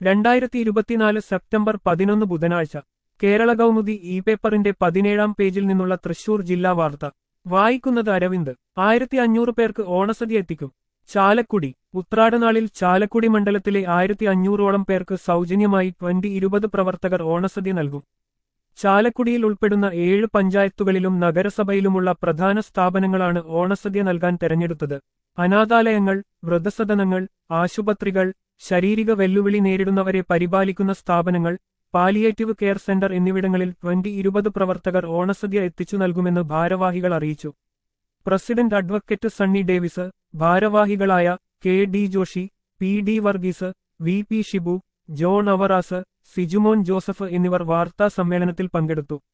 രണ്ടായിരത്തി ഇരുപത്തിനാല് സെപ്റ്റംബർ പതിനൊന്ന് ബുധനാഴ്ച കേരള കൗമുദി ഇ പേപ്പറിന്റെ പതിനേഴാം പേജിൽ നിന്നുള്ള തൃശൂർ ജില്ലാ വാർത്ത വായിക്കുന്നത് അരവിന്ദ് ആയിരത്തി അഞ്ഞൂറ് പേർക്ക് ഓണസദ്യ എത്തിക്കും ചാലക്കുടി ഉത്രാടനാളിൽ ചാലക്കുടി മണ്ഡലത്തിലെ ആയിരത്തി അഞ്ഞൂറോളം പേർക്ക് സൗജന്യമായി ട്വന്റി ഇരുപത് പ്രവർത്തകർ ഓണസദ്യ നൽകും ചാലക്കുടിയിൽ ഉൾപ്പെടുന്ന ഏഴ് പഞ്ചായത്തുകളിലും നഗരസഭയിലുമുള്ള പ്രധാന സ്ഥാപനങ്ങളാണ് ഓണസദ്യ നൽകാൻ തെരഞ്ഞെടുത്തത് അനാഥാലയങ്ങൾ വൃദ്ധസദനങ്ങൾ ആശുപത്രികൾ ശാരീരിക വെല്ലുവിളി നേരിടുന്നവരെ പരിപാലിക്കുന്ന സ്ഥാപനങ്ങൾ പാലിയേറ്റീവ് കെയർ സെന്റർ എന്നിവിടങ്ങളിൽ ട്വന്റി ഇരുപത് പ്രവർത്തകർ ഓണസദ്യ എത്തിച്ചു നൽകുമെന്ന് ഭാരവാഹികൾ അറിയിച്ചു പ്രസിഡന്റ് അഡ്വക്കേറ്റ് സണ്ണി ഡേവിസ് ഭാരവാഹികളായ K D Joshi P D Varghese V P Shibu John Avaras Sijumon Joseph എന്നിവർ വാർത്താ സമ്മേളനത്തിൽ പങ്കെടുത്തു